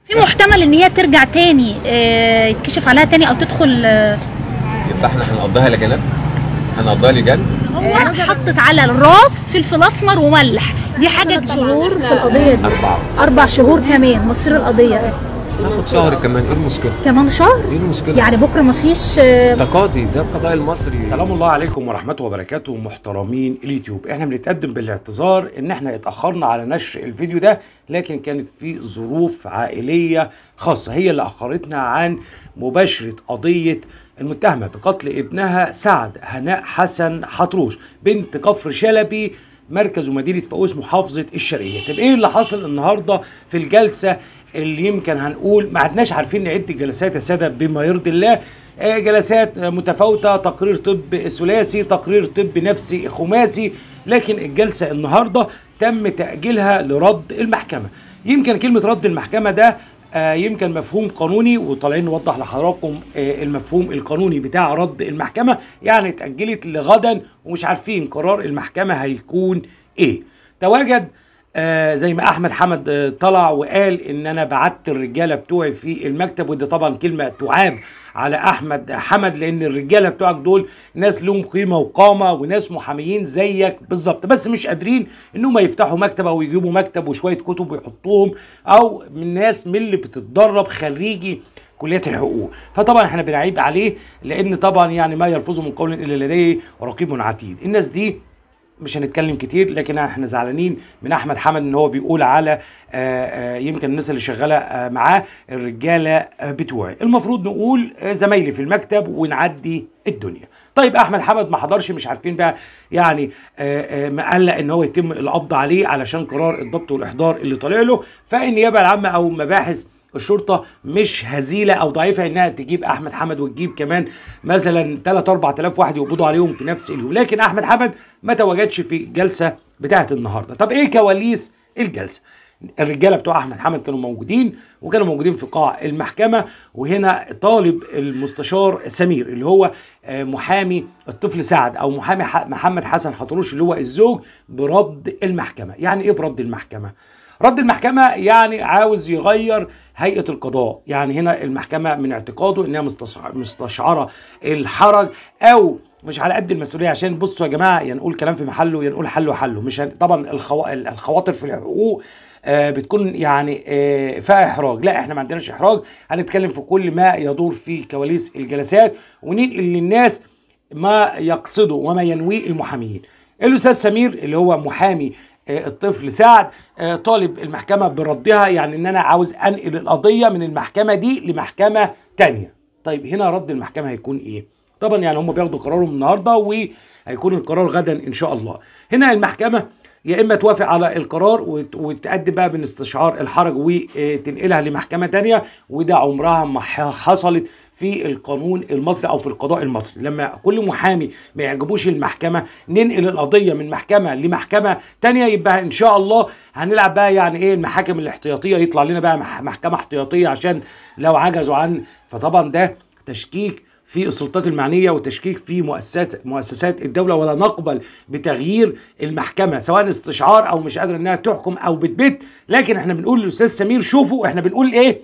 في محتمل ان هي ترجع تاني آه، يتكشف عليها تاني او تدخل آه، يبقى احنا هنقضيها لجنات هنقضيها لجان هو حطت على الراس فلفل اسمر وملح دي حاجه ثلاث جديده شهور في القضية دي أربعة أربع شهور كمان مصير القضية ناخد شهر كمان ايه المشكلة؟ كمان شهر ايه المشكلة؟ يعني بكرة مفيش آه، ده قاضي ده القضاء المصري سلام الله عليكم ورحمة وبركاته محترمين اليوتيوب احنا بنتقدم بالاعتذار ان احنا اتأخرنا على نشر الفيديو ده لكن كانت في ظروف عائلية خاصة هي اللي أخرتنا عن مباشرة قضية المتهمة بقتل ابنها سعد هناء حسن حطروش بنت كفر شلبي مركز ومدينة فؤوس محافظة الشرقية طب ايه اللي حصل النهاردة في الجلسة اللي يمكن هنقول ما عدناش عارفين نعد الجلسات يا سادة بما يرضي الله آه، جلسات متفاوتة تقرير طب ثلاثي تقرير طب نفسي خماسي لكن الجلسة النهاردة تم تأجيلها لرد المحكمة يمكن كلمة رد المحكمة ده آه، يمكن مفهوم قانوني وطالعين نوضح لحضراتكم آه، المفهوم القانوني بتاع رد المحكمة يعني اتأجلت لغدا ومش عارفين قرار المحكمة هيكون ايه تواجد آه زي ما احمد حمد آه طلع وقال ان انا بعت الرجاله بتوعي في المكتب ودي طبعا كلمه تعاب على احمد حمد لان الرجاله بتوعك دول ناس لهم قيمه وقامه وناس محاميين زيك بالظبط بس مش قادرين انهم يفتحوا مكتب او يجيبوا مكتب وشويه كتب ويحطوهم او من ناس من اللي بتتدرب خريجي كليات الحقوق فطبعا احنا بنعيب عليه لان طبعا يعني ما يلفظه من قول الا لديه رقيب عتيد الناس دي مش هنتكلم كتير لكن احنا زعلانين من احمد حمد ان هو بيقول على آه، آه، يمكن الناس اللي شغاله آه، معاه الرجاله آه، بتوعي المفروض نقول آه، زمايلي في المكتب ونعدي الدنيا طيب احمد حمد ما حضرش مش عارفين بقى يعني آه، آه، مقلق ان هو يتم القبض عليه علشان قرار الضبط والاحضار اللي طالع له فالنيابه العامه او مباحث الشرطه مش هزيله او ضعيفه انها تجيب احمد حمد وتجيب كمان مثلا 3 4000 واحد يقبضوا عليهم في نفس اليوم لكن احمد حمد ما تواجدش في الجلسه بتاعه النهارده طب ايه كواليس الجلسه الرجاله بتوع احمد حمد كانوا موجودين وكانوا موجودين في قاع المحكمه وهنا طالب المستشار سمير اللي هو آه، محامي الطفل سعد او محامي ح- محمد حسن حطروش اللي هو الزوج برد المحكمه يعني ايه برد المحكمه رد المحكمة يعني عاوز يغير هيئة القضاء يعني هنا المحكمة من اعتقاده انها مستشع- مستشعرة الحرج او مش على قد المسؤولية عشان بصوا يا جماعة يا نقول كلام في محله يا نقول حله حله مش هن- طبعا الخوا... الخواطر في الحقوق آه بتكون يعني آه فيها احراج لا احنا ما عندناش احراج هنتكلم في كل ما يدور في كواليس الجلسات وننقل للناس ما يقصده وما ينويه المحامين الاستاذ سمير اللي هو محامي آه، الطفل سعد آه، طالب المحكمه بردها يعني ان انا عاوز انقل القضيه من المحكمه دي لمحكمه تانية طيب هنا رد المحكمه هيكون ايه طبعا يعني هم بياخدوا قرارهم النهارده وهيكون القرار غدا ان شاء الله هنا المحكمه يا اما توافق على القرار وت- وتقدم بقى من استشعار الحرج وتنقلها لمحكمه تانية وده عمرها ما ح- حصلت في القانون المصري او في القضاء المصري لما كل محامي ما يعجبوش المحكمه ننقل القضيه من محكمه لمحكمه تانية يبقى ان شاء الله هنلعب بقى يعني ايه المحاكم الاحتياطيه يطلع لنا بقى مح- محكمه احتياطيه عشان لو عجزوا عن فطبعا ده تشكيك في السلطات المعنيه وتشكيك في مؤسسات مؤسسات الدوله ولا نقبل بتغيير المحكمه سواء استشعار او مش قادره انها تحكم او بتبت لكن احنا بنقول للاستاذ سمير شوفوا احنا بنقول ايه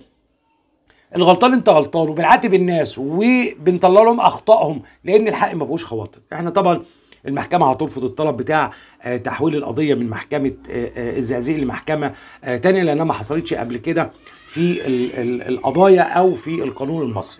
الغلطان انت غلطان وبنعاتب الناس وبنطلع لهم اخطائهم لان الحق ما فيهوش خواطر احنا طبعا المحكمة هترفض الطلب بتاع آه، تحويل القضية من محكمة آه، آه، الزقازيق لمحكمة آه، تانية لأنها ما حصلتش قبل كده في ال- ال- القضايا أو في القانون المصري.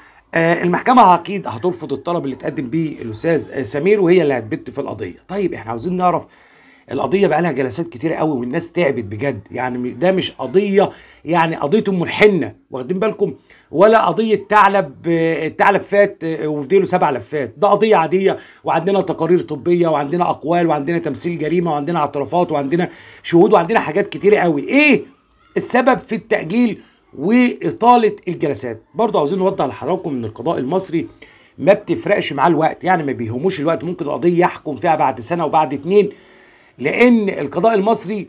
آه، المحكمة أكيد هترفض الطلب اللي اتقدم بيه الأستاذ آه، سمير وهي اللي هتبت في القضية. طيب احنا عاوزين نعرف القضية بقى لها جلسات كتيرة قوي والناس تعبت بجد يعني ده مش قضية يعني قضية أم الحنة واخدين بالكم ولا قضية ثعلب آه، الثعلب فات آه، وفي له سبع لفات ده قضية عادية وعندنا تقارير طبية وعندنا أقوال وعندنا تمثيل جريمة وعندنا اعترافات وعندنا شهود وعندنا حاجات كتيرة قوي إيه السبب في التأجيل وإطالة الجلسات برضه عاوزين نوضح لحضراتكم إن القضاء المصري ما بتفرقش معاه الوقت يعني ما بيهموش الوقت ممكن القضية يحكم فيها بعد سنة وبعد اتنين لأن القضاء المصري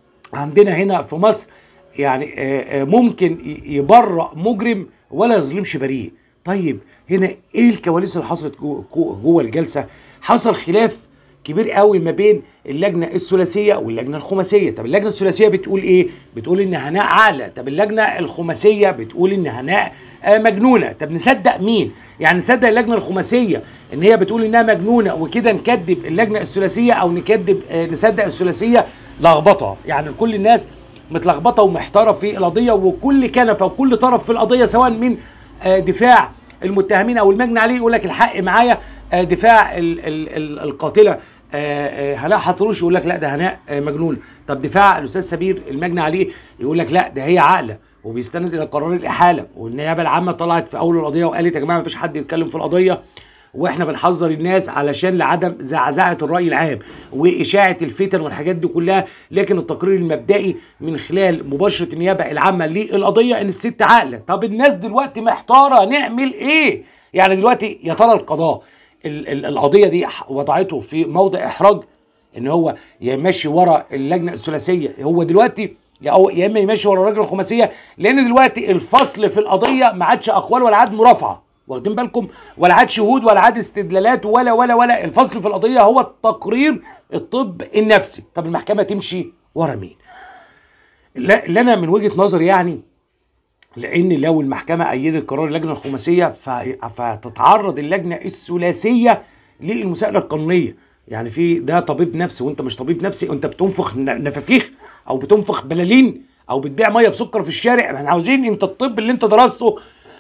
عندنا هنا في مصر يعني آه، آه، ممكن ي- يبرأ مجرم ولا يظلمش بريء طيب هنا ايه الكواليس اللي حصلت جوه, جوه الجلسه حصل خلاف كبير قوي ما بين اللجنه الثلاثيه واللجنه الخماسيه طب اللجنه الثلاثيه بتقول ايه بتقول ان هناء عاقله طب اللجنه الخماسيه بتقول ان هناء آه، مجنونه طب نصدق مين يعني نصدق اللجنه الخماسيه ان هي بتقول انها مجنونه وكده نكذب اللجنه الثلاثيه او نكذب آه، نصدق الثلاثيه لخبطه يعني كل الناس متلخبطه ومحتاره في القضيه وكل كنفه وكل طرف في القضيه سواء من آه، دفاع المتهمين او المجني عليه يقول لك الحق معايا آه، دفاع ال ال ال القاتله آه، آه، هناء حطروش يقول لك لا ده هناء آه، مجنون طب دفاع الاستاذ سمير المجني عليه يقول لك لا ده هي عاقله وبيستند الى قرار الاحاله والنيابه العامه طلعت في اول القضيه وقالت يا جماعه مفيش حد يتكلم في القضيه واحنا بنحذر الناس علشان لعدم زعزعه الراي العام واشاعه الفتن والحاجات دي كلها لكن التقرير المبدئي من خلال مباشره النيابه العامه للقضيه ان الست عاقله طب الناس دلوقتي محتاره نعمل ايه يعني دلوقتي يا ترى القضاء ال- ال- القضيه دي وضعته في موضع احراج ان هو يمشي ورا اللجنه الثلاثيه هو دلوقتي يا أو- يا اما يمشي ورا الراجل الخماسيه لان دلوقتي الفصل في القضيه ما عادش اقوال ولا عاد مرافعه واخدين بالكم ولا عاد شهود ولا عاد استدلالات ولا ولا ولا الفصل في القضيه هو التقرير الطب النفسي طب المحكمه تمشي ورا مين لا- اللي انا من وجهه نظري يعني لان لو المحكمه ايدت قرار اللجنه الخماسيه ف- فتتعرض اللجنه الثلاثيه للمساءله القانونيه يعني في ده طبيب نفسي وانت مش طبيب نفسي انت بتنفخ ن- نفافيخ او بتنفخ بلالين او بتبيع ميه بسكر في الشارع احنا عاوزين انت الطب اللي انت درسته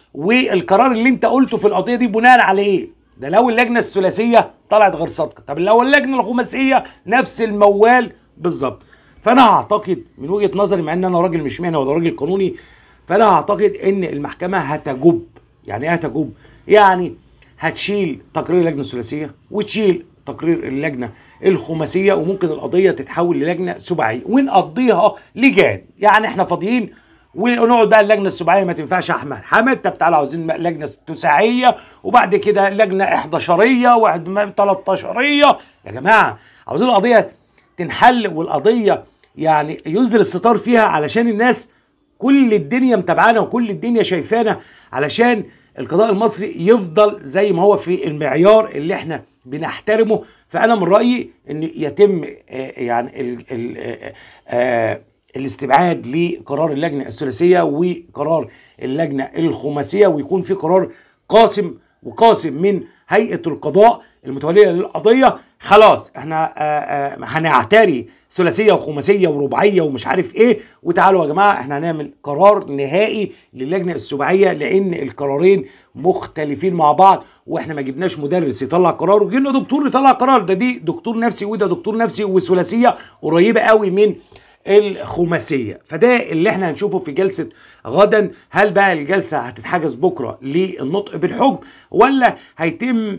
والقرار اللي انت قلته في القضيه دي بناء على ايه ده لو اللجنه الثلاثيه طلعت غير صادقه طب لو اللجنه الخماسيه نفس الموال بالظبط فانا اعتقد من وجهه نظري مع ان انا راجل مش مهني ولا راجل قانوني فانا اعتقد ان المحكمه هتجب يعني ايه هتجب يعني هتشيل تقرير اللجنه الثلاثيه وتشيل تقرير اللجنه الخماسيه وممكن القضيه تتحول للجنه سباعيه ونقضيها لجان يعني احنا فاضيين ونقعد بقى اللجنه السباعيه ما تنفعش يا احمد حمد طب تعالى عاوزين بقى لجنه تساعيه وبعد كده لجنه 11 واحد 13 يا جماعه عاوزين القضيه تنحل والقضيه يعني يزدر الستار فيها علشان الناس كل الدنيا متابعانا وكل الدنيا شايفانا علشان القضاء المصري يفضل زي ما هو في المعيار اللي احنا بنحترمه فانا من رايي ان يتم آه، يعني ال ال آه، آه، الاستبعاد لقرار اللجنه الثلاثيه وقرار اللجنه الخماسيه ويكون في قرار قاسم وقاسم من هيئه القضاء المتوليه للقضيه خلاص احنا آه، آه، هنعتري ثلاثيه وخماسيه ورباعيه ومش عارف ايه وتعالوا يا جماعه احنا هنعمل قرار نهائي للجنه السباعيه لان القرارين مختلفين مع بعض واحنا ما جبناش مدرس يطلع قرار وجبنا دكتور يطلع قرار ده دي دكتور نفسي وده دكتور نفسي وثلاثيه قريبه قوي من الخماسيه فده اللي احنا هنشوفه في جلسه غدا هل بقى الجلسه هتتحجز بكره للنطق بالحكم ولا هيتم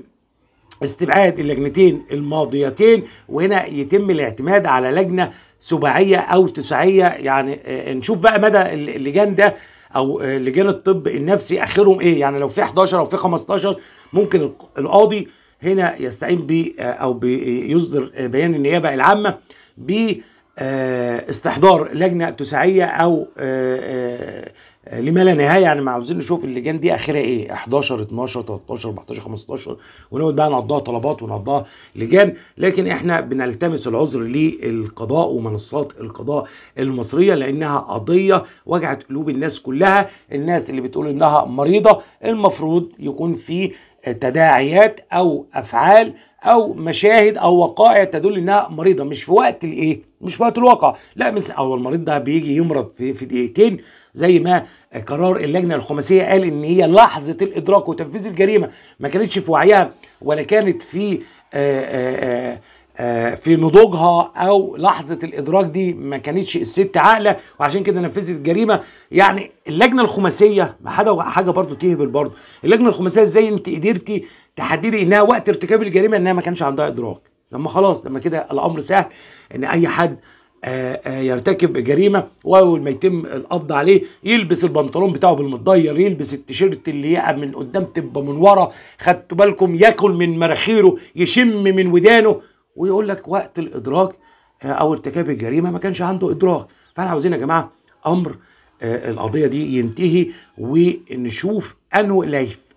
استبعاد اللجنتين الماضيتين وهنا يتم الاعتماد على لجنه سباعيه او تساعيه يعني آه، نشوف بقى مدى اللجان ده او آه، لجان الطب النفسي اخرهم ايه يعني لو في 11 او في 15 ممكن الق- القاضي هنا يستعين ب آه، او بيصدر آه، بيان النيابه العامه ب آه، استحضار لجنه تساعيه او آه، آه، آه، لما لا نهايه يعني ما عاوزين نشوف اللجان دي اخرها ايه 11 12 13 14 15 ونقعد بقى نقضيها طلبات ونقضيها لجان لكن احنا بنلتمس العذر للقضاء ومنصات القضاء المصريه لانها قضيه وجعت قلوب الناس كلها الناس اللي بتقول انها مريضه المفروض يكون في تداعيات او افعال او مشاهد او وقائع تدل انها مريضه مش في وقت الايه مش في وقت الواقع لا من او المريض ده بيجي يمرض في, في دقيقتين زي ما قرار اللجنه الخماسيه قال ان هي لحظه الادراك وتنفيذ الجريمه ما كانتش في وعيها ولا كانت في آآ آآ آه، في نضوجها او لحظه الادراك دي ما كانتش الست عاقله وعشان كده نفذت الجريمه يعني اللجنه الخماسيه حاجه حاجه برضو تهبل برضو اللجنه الخماسيه ازاي انت قدرتي تحددي انها وقت ارتكاب الجريمه انها ما كانش عندها ادراك لما خلاص لما كده الامر سهل ان اي حد آه، آه، يرتكب جريمه واول ما يتم القبض عليه يلبس البنطلون بتاعه بالمتضير يلبس التيشيرت اللي يقع من قدام تبقى من ورا خدتوا بالكم ياكل من مناخيره يشم من ودانه ويقول لك وقت الادراك آه، او ارتكاب الجريمه ما كانش عنده ادراك فاحنا عاوزين يا جماعه امر آه، القضيه دي ينتهي ونشوف انه اللي هيف-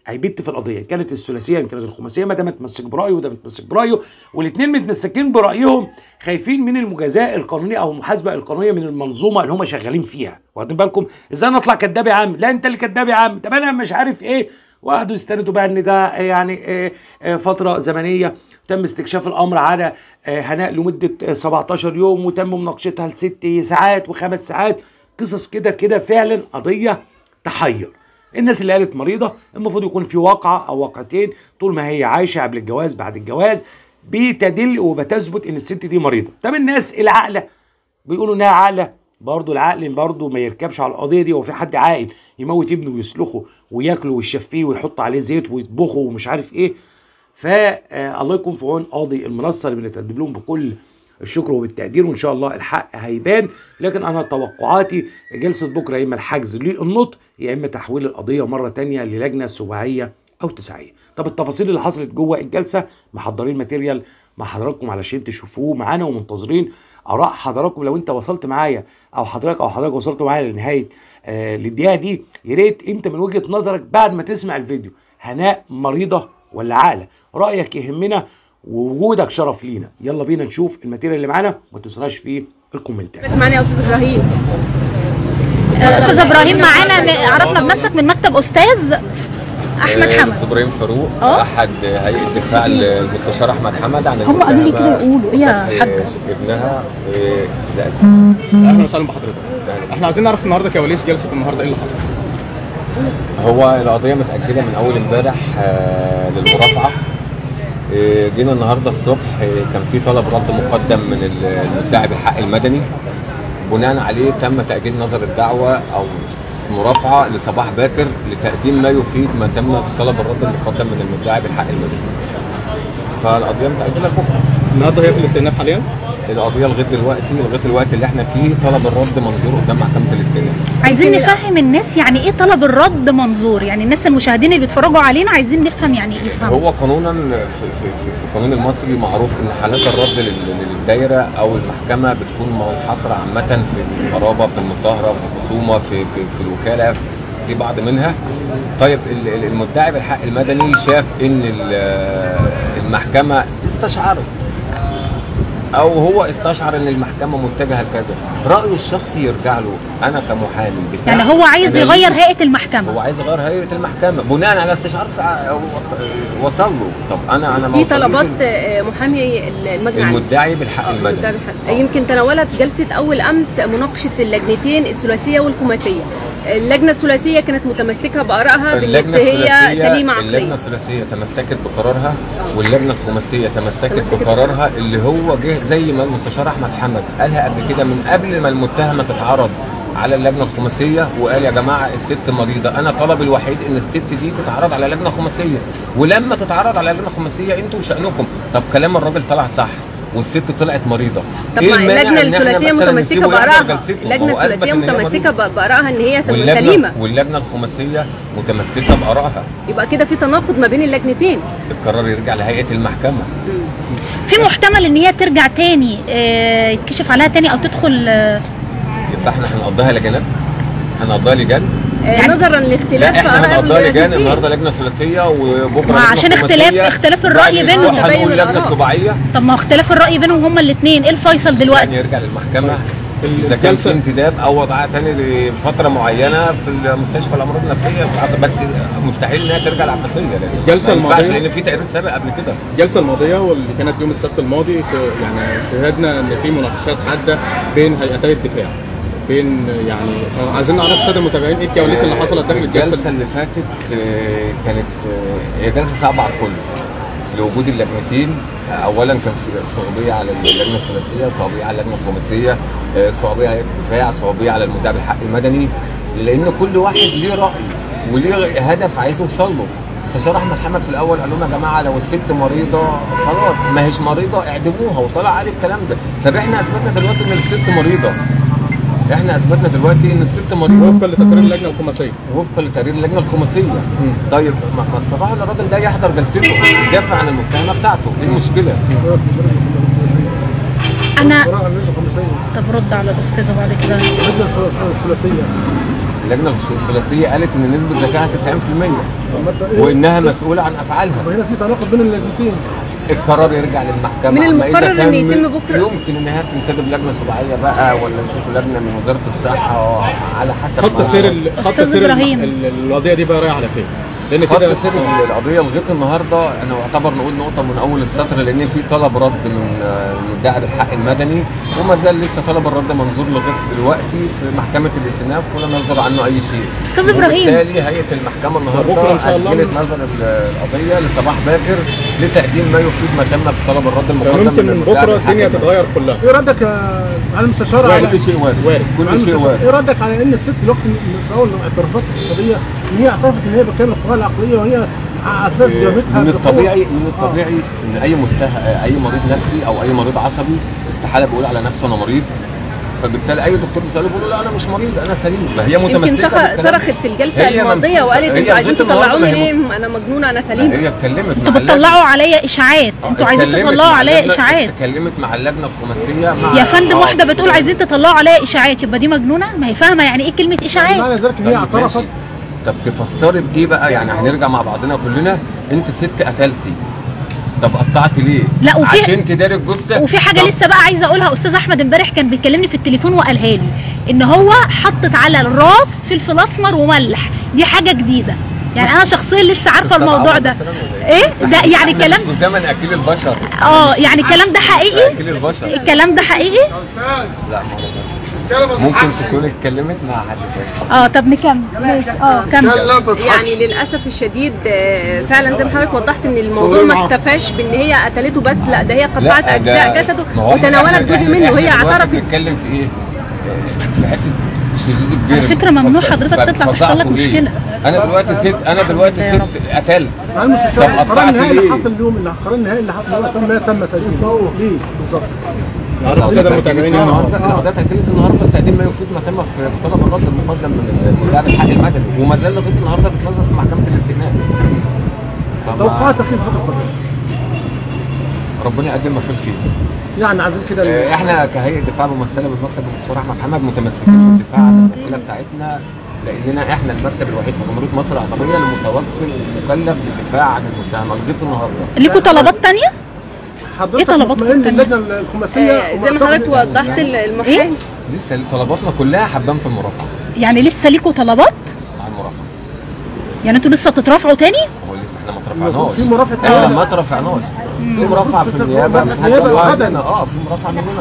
هيبت في القضيه كانت الثلاثيه كانت الخماسيه ما ده متمسك برايه وده متمسك برايه والاثنين متمسكين برايهم خايفين من المجازاه القانونيه او المحاسبه القانونيه من المنظومه اللي هم شغالين فيها واخدين بالكم ازاي انا اطلع كداب يا عم لا انت اللي كداب يا عم طب انا مش عارف ايه وقعدوا يستندوا بقى ان ده يعني آه، آه، فتره زمنيه تم استكشاف الامر على آه، هناء لمده آه، 17 يوم وتم مناقشتها لست ساعات وخمس ساعات قصص كده كده فعلا قضيه تحير الناس اللي قالت مريضه المفروض يكون في واقعه او واقعتين طول ما هي عايشه قبل الجواز بعد الجواز بتدل وبتثبت ان الست دي مريضه طب الناس العاقله بيقولوا انها عاقله برضه العقل برضه ما يركبش على القضيه دي هو في حد عاقل يموت ابنه ويسلخه وياكله ويشفيه ويحط عليه زيت ويطبخه ومش عارف ايه فالله يكون في عون قاضي المنصه اللي بنتقدم لهم بكل الشكر وبالتقدير وان شاء الله الحق هيبان لكن انا توقعاتي جلسه بكره يا اما الحجز للنطق يا اما تحويل القضيه مره تانية للجنه سباعيه او تساعيه طب التفاصيل اللي حصلت جوه الجلسه محضرين ماتيريال مع حضراتكم علشان تشوفوه معانا ومنتظرين اراء حضراتكم لو انت وصلت معايا او حضرتك او حضرتك وصلت معايا لنهايه آه للدقيقه دي يا ريت انت من وجهه نظرك بعد ما تسمع الفيديو هناء مريضه ولا عاقله رايك يهمنا ووجودك شرف لينا يلا بينا نشوف الماتيريال اللي معانا وما تنسوناش في الكومنتات معانا يا استاذ ابراهيم آه، استاذ ابراهيم معانا م- عرفنا بنفسك من مكتب استاذ احمد آه، حمد استاذ ابراهيم فاروق آه. احد هيئه دفاع المستشار احمد حمد عن هم قالوا لي المتهمة كده يقولوا ايه يا قتل حاجه ابنها في الأزهر. اهلا وسهلا بحضرتك احنا عايزين نعرف النهارده كواليس جلسه النهارده ايه اللي حصل هو القضيه متاجله من اول امبارح آه، للمرافعه آه، جينا النهارده الصبح آه، كان في طلب رد مقدم من ال- المدعي بالحق المدني بناء عليه تم تاجيل نظر الدعوه او مرافعه لصباح باكر لتقديم ما يفيد ما تم في طلب الرد المقدم من المدعي بالحق المدني فالقضيه متاجله لبكره النهارده هي في الاستئناف حاليا القضيه لغايه دلوقتي لغايه الوقت اللي احنا فيه طلب الرد منظور قدام محكمه الاستئناف عايزين نفهم الناس يعني ايه طلب الرد منظور يعني الناس المشاهدين اللي بيتفرجوا علينا عايزين نفهم يعني ايه يفهموا هو قانونا في, في, في, في القانون المصري معروف ان حالات الرد لل- للدايره او المحكمه بتكون منحصره عامه في القرابه في المصاهره في الخصومه في, في, في الوكاله في بعض منها طيب ال- ال- المدعي بالحق المدني شاف ان ال- المحكمه استشعرت او هو استشعر ان المحكمه متجهه لكذا رايه الشخصي يرجع له انا كمحامي بتاع يعني هو عايز أنا يغير ليه- هيئه المحكمه هو عايز يغير هيئه المحكمه بناء على استشعار فع- وصل له طب انا انا ما في وصليش طلبات ال- آه، محامي المجني عليه. المدعي بالحق آه، المدني المدعي بالحق. يمكن تناولت جلسه اول امس مناقشه اللجنتين الثلاثيه والخماسيه اللجنه الثلاثيه كانت متمسكه بارائها اللجنه بان هي الثلاثيه سليمه اللجنه عقليا الثلاثيه تمسكت بقرارها واللجنه الخماسيه تمسكت تمسكت بقرارها اللي هو جه زي ما المستشار احمد حمد قالها قبل كده من قبل ما المتهمه تتعرض على اللجنه الخماسيه وقال يا جماعه الست مريضه انا طلبي الوحيد ان الست دي تتعرض على لجنه خماسيه ولما تتعرض على لجنه خماسيه انتوا شانكم طب كلام الراجل طلع صح والست طلعت مريضه طب إيه ما المانع اللجنه إن إحنا الثلاثيه مثلاً متمسكه نسيبه يحضر بارائها جلسته؟ اللجنه هو أثبت الثلاثيه إن هي متمسكه مريضة. ب- بارائها ان هي واللجنه سليمه واللجنه الخماسيه متمسكه بارائها يبقى كده في تناقض ما بين اللجنتين القرار يرجع لهيئه المحكمه في محتمل ان هي ترجع تاني آه، يتكشف عليها تاني او تدخل آه، يبقى احنا هنقضيها لجنات هنقضيها لجان آه، نظرا لا لاختلاف احنا آراء هنقضيها لجان اللجنتين. النهارده لجنه ثلاثيه وبكره ما لجنة عشان اختلاف- خماسية. اختلاف الرأي وبعد بينهم. أسبوع تباين هنقول لجنه الآراء. سباعيه طب ما هو اختلاف الراي بينهم هما الاثنين ايه الفيصل يعني دلوقتي يرجع للمحكمه اذا كان في الجلسة- انتداب او وضعها تاني لفتره معينه في مستشفى الامراض النفسيه بس مستحيل انها ترجع العباسيه لان الجلسة ما ينفعش الماضية- لان في تقرير سابق قبل كده الجلسه الماضيه واللي كانت يوم السبت الماضي ش- يعني شهدنا ان في مناقشات حاده بين هيئتي الدفاع بين يعني عايزين نعرف الساده المتابعين ايه الكواليس اللي حصلت داخل الجلسه الجلسه اللي فاتت آه، كانت آه، هي جلسه صعبه على الكل لوجود اللجنتين آه، اولا كان في صعوبيه على اللجنه الثلاثيه صعوبيه على اللجنه الخماسيه آه، صعوبيه على الدفاع صعوبيه على المدعي بالحق المدني لان كل واحد ليه راي وليه هدف عايز يوصل له استشار احمد حمد في الاول قال لنا يا جماعه لو الست مريضه خلاص ما هيش مريضه اعدموها وطلع عليه الكلام ده طب احنا اثبتنا دلوقتي ان الست مريضه احنا اثبتنا دلوقتي ان الست مريضه وفقا لتقرير اللجنه الخماسيه وفقا لتقرير اللجنه الخماسيه طيب ما ما تصرحوا للراجل ده يحضر جلسته يدافع عن المتهمه بتاعته ايه المشكله؟ انا طب رد على الاستاذ وبعد كده اللجنه الثلاثيه قالت ان نسبه ذكائها 90% وانها مسؤوله عن افعالها هنا في تناقض بين اللجنتين القرار يرجع للمحكمه من أما إذا المقرر كان إن يتم من- بكرة. يمكن ان هي تنتدب لجنه سباعيه بقى ولا يشوفوا لجنه من وزاره الصحه على حسب خط ما- سير ال- خط أستاذ سير ال- إبراهيم. ال- القضيه دي بقى رايحه على فين؟ لان خط كده سير القضيه لغايه النهارده انا اعتبر نقول نقطه من اول السطر لان في طلب رد من آه، مدعي الحق المدني وما زال لسه طلب الرد منظور لغايه دلوقتي في محكمه الاستئناف ولم يصدر عنه اي شيء. أستاذ إبراهيم. وبالتالي هيئه المحكمه النهارده بكرة إن شاء الله اجلت نظر القضيه لصباح باكر لتقديم ما يفيد ما تم في طلب الرد المقدم ممكن من المدعي بكره بالحق الدنيا المدني. تتغير كلها ايه ردك يا معالي المستشار على كل شيء وارد وارد. كل معالي شيء المستشار، وارد ايه ردك على ان الست الوقت في اول اعترافات القضيه ان هي اعترفت ان هي بكامل القوى العقليه وهي اسباب جابتها من بقوة. الطبيعي من آه. الطبيعي ان اي متهم اي مريض نفسي او اي مريض عصبي استحاله بيقول على نفسه انا مريض فبالتالي اي دكتور بيساله بيقول له لا انا مش مريض انا سليم ما هي يمكن متمسكه صخ- بالكلام ده. صرخت في الجلسه هي الماضيه ممسوكة. وقالت هي انتوا عايزين لغاية النهاردة تطلعوني هي ليه انا مجنونه انا سليم هي اتكلمت انتوا مع بتطلعوا عليا اشاعات انتوا عايزين اتكلمت تطلعوا مع عليا اللجنة- اشاعات اتكلمت مع اللجنه الخماسيه مع يا فندم آه، واحده بتقول عايزين تطلعوا عليا اشاعات يبقى دي مجنونه ما هي فاهمه يعني ايه كلمه يعني اشاعات معنى ذلك ان طب هي اعترفت ماشي. طب تفسري بايه بقى يعني هنرجع مع بعضنا كلنا انت ست قتلتي طب قطعت ليه؟ لا، وفي- عشان تداري الجثه وفي حاجه طب لسه بقى عايزه اقولها استاذ احمد امبارح كان بيكلمني في التليفون وقالها لي ان هو حطت على الراس فلفل اسمر وملح دي حاجه جديده يعني انا شخصيا لسه عارفه أستاذ الموضوع عمرو ده مثلاً ولا ايه ده يعني احنا الكلام مش في زمن اكل البشر اه يعني الكلام ده حقيقي اكل البشر الكلام ده حقيقي لا ما أعرفش. ممكن تكون اتكلمت مع حد تاني اه طب نكمل ماشي اه كمل يعني للاسف الشديد آه، فعلا زي ما حضرتك وضحت ان الموضوع ما اكتفاش بان هي قتلته بس لا ده هي قطعت لا، اجزاء ده- جسده ما هو إحنا- وتناولت إحنا- جزء إحنا- منه وهي إحنا دلوقتي اعترفت بنتكلم في ايه؟ في حته شذوذ الجرم على فكرة ممنوع ف- حضرتك ف- تطلع فصعقوا تحصل لك ليه؟ مشكلة. انا دلوقتي ست انا دلوقتي يا ست رب. قتلت معالي المستشار طب القرار قطعت النهائي اللي ليه؟ حصل اليوم اللي القرار النهائي اللي حصل اليوم تم تم تأجيل ليه بالظبط النهارده الساده المتابعين النهارده هنا ده تكليف النهارده تقديم ما يفيد ما تم في في طلب الرد المقدم من المدعي بالحق المدني وما زال لغايه النهارده بتنظر في محكمه الاستئناف فما- توقعات تقييم فتره القضيه ربنا يقدم ما فيه الخير يعني عايزين كده آه، احنا كهيئه دفاع ممثله بالمكتب الدكتور احمد محمد متمسكين بالدفاع عن المشكله بتاعتنا لاننا احنا المكتب الوحيد في جمهوريه مصر العربيه المتوكل المكلف بالدفاع عن المتهم لغايه النهارده ليكوا طلبات تانية حضرتك طلبات مطمئن تانية؟ اللجنه الخماسيه آه، زي ما حضرتك وضحت المحامي لسه طلباتنا كلها حبان في المرافعه يعني لسه ليكوا طلبات مع المرافعه يعني انتوا لسه تترافعوا تاني هو لسه احنا ما اترفعناش في مرافعة احنا نيابة. ما اترفعناش في مرافعه في النيابه مرافعة في نيابة حد غدا. مننا اه في مرافعه مننا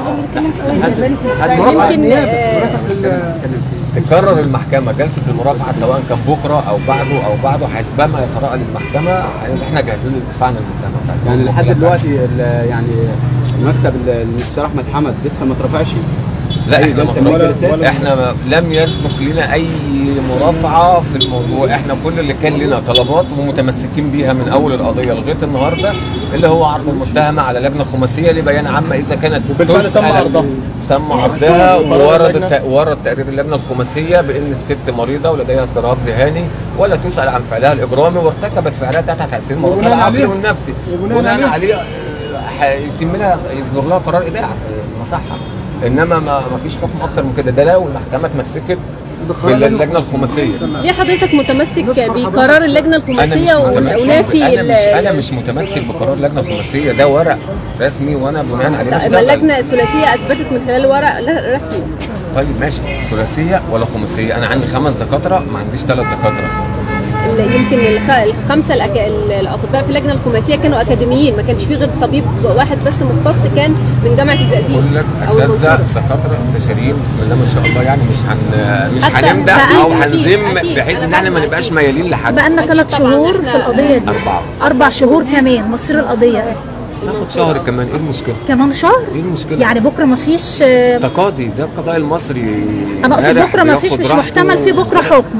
اه حد- حد مرافعة يمكن النيابة آه، للاسف ال- تكرر المحكمه جلسه المرافعه سواء كان بكره او بعده او بعده حسبما يتراءى للمحكمه احنا جاهزين للدفاع عن المتهم بتاعتنا. يعني لحد دلوقتي ال- يعني مكتب ال- المستشار احمد حمد لسه ما اترفعش لا أي احنا جلسة ما من طلبنا- الجلسات؟ احنا ما- لم يسبق لنا اي مرافعه في الموضوع احنا كل اللي كان لنا طلبات ومتمسكين بيها من اول القضيه لغايه النهارده اللي هو عرض المتهمه على لجنه خماسيه لبيان عامه اذا كانت وبالفعل تم تسأل- عرضها. تم عرضها قرار وورد اللجنة. الت- ورد تقرير اللجنه الخماسيه بان الست مريضه ولديها اضطراب ذهاني ولا تسال عن فعلها الاجرامي وارتكبت فعلها تحت تاثير مرضها وبناء العقلي عليه- والنفسي وبناء بناء عليه- عليه آه، هيتم لها يصدر لها قرار ايداع في المصحه انما ما ما فيش حكم اكتر من كده ده لو المحكمه اتمسكت باللجنه الخماسيه ليه حضرتك متمسك بقرار اللجنه انا مش الخماسيه متمسك ونافي انا ال- مش انا مش متمسك بقرار اللجنه الخماسيه ده ورق رسمي وانا بناء عليه طيب، ما بشتغل اللجنه الثلاثيه اثبتت من خلال ورق لا- رسمي طيب ماشي ثلاثيه ولا خماسيه انا عندي خمس دكاتره ما عنديش ثلاث دكاتره ال- يمكن الخ- الخمسه الأك... ال- الاطباء في اللجنه الخماسيه كانوا اكاديميين ما كانش في غير طبيب واحد بس مختص كان من جامعه الزقازيق بقول لك أو اساتذه المنصورة. دكاتره استشاريين بسم الله ما شاء الله يعني مش هن مش حتى هنمدح بقى- او أكيد- هنذم أكيد. بحيث ان أنا احنا ما فاهمة نبقاش أكيد. ميالين لحد بقالنا ثلاث طبعاً شهور إحنا- في القضيه دي اربعه اربع شهور كمان مصير القضيه إيه؟ ناخد شهر كمان ايه المشكله؟ كمان شهر ايه المشكله؟ يعني بكره مفيش آه، تقاضي ده القضاء المصري انا اقصد ناجح بكره مفيش بياخد مش راحته. محتمل في بكره حكم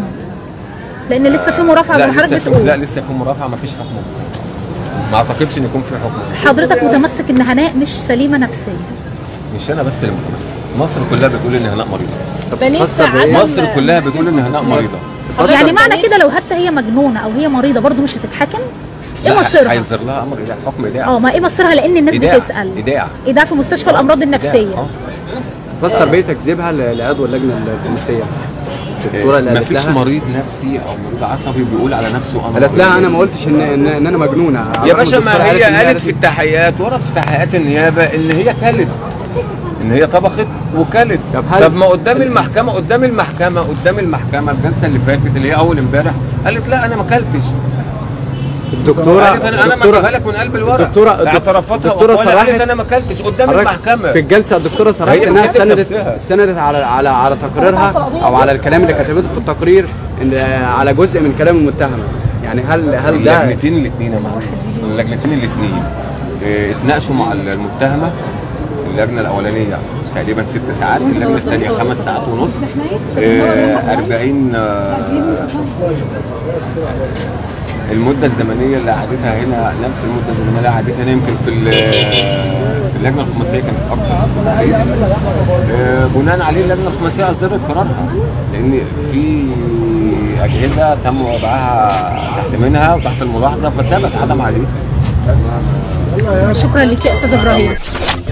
لان لسه في مرافعه زي لا ما حضرتك لسه في بتقول لا لسه في مرافعه ما فيش حكم ما اعتقدش ان يكون في حكم حضرتك متمسك ان هناء مش سليمه نفسيا مش انا بس اللي متمسك مصر كلها بتقول ان هناء مريضه بنيت خاصة بإيه؟ عدم- مصر كلها بتقول ان هناء مريضه يعني معنى كده لو حتى هي مجنونه او هي مريضه برضو مش هتتحكم ايه لا، مصيرها هيصدر لها امر ايداع حكم ايداع اه ما ايه مصيرها لان الناس إيداع. بتسال إيداع. ايداع في مستشفى الامراض النفسيه آه. فسر بيه تكذيبها ل- لعضو اللجنه الخماسيه الدكتوره اللي قالت مفيش لها مريض نفسي او مريض عصبي بيقول على نفسه انا قالت لها مريض. انا ما قلتش ان ان, إن انا مجنونه يا باشا الدكتورة ما هي إن قالت في التحقيقات ورد في تحقيقات النيابه ان هي كلت ان هي طبخت وكلت طب طب, هل- ما قدام المحكمه قدام المحكمه قدام المحكمه الجلسه اللي فاتت اللي هي اول امبارح قالت لا انا ما كلتش الدكتوره قالت انا انا الدكتورة- مكتوبها لك من قلب الورق الدكتورة- اعترافاتها الدكتورة وأقوالها قالت صرحت- انا ما اكلتش قدام حضرتك المحكمه في الجلسه الدكتوره صرحت هي انها بتكتب استندت نفسها. استندت على على على تقريرها او على الكلام اللي كتبته في التقرير ان على جزء من كلام المتهمه يعني هل هل ده اللجنتين الاثنين يا معلم اللجنتين الاثنين اه، اتناقشوا مع المتهمه اللجنه الاولانيه تقريبا ست ساعات اللجنه الثانيه خمس ساعات ونص اه، 40 اه، المده الزمنيه اللي قعدتها هنا نفس المده الزمنيه اللي قعدتها هنا يمكن في ال- في اللجنه الخماسيه كانت اكتر بكتير. اه، بناء عليه اللجنه الخماسيه اصدرت قرارها لان في اجهزه تم وضعها تحت منها وتحت الملاحظه فثبت عدم عليه شكرا لك يا استاذ ابراهيم